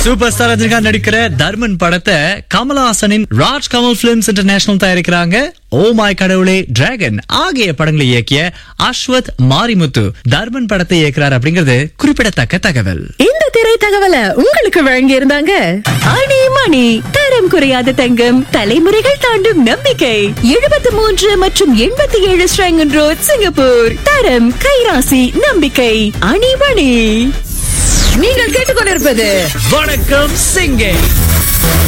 super star Rajinikanth நடிக்கிற தர்மன் படத்தை கமலஹாசனின் ராஜ் கமல் பிலிம்ஸ் இன்டர்நேஷனல் தயாரிக்கிறாங்க ஓ மாய் கடவுளே டிராகன் ஆகிய படங்களை இயக்கிய அஸ்வத் மாரிமுத்து தர்மன் படத்தை இயக்குறார் அப்படிங்கிறது குறிப்பிடத்தக்க தகவல் இந்த திரை தகவலை உங்களுக்கு வழங்கி இருந்தாங்க அணி மணி தரம் குறையாத தங்கம் தலைமுறைகள் தாண்டும் நம்பிக்கை எழுபத்தி மூன்று மற்றும் எண்பத்தி ஏழு ஸ்ரங்கன் ரோட் சிங்கப்பூர் தரம் கைராசி நம்பிக்கை அணி மணி நீங்கள் கேட்டுக்கொண்டிருப்பது வணக்கம் சிங்கே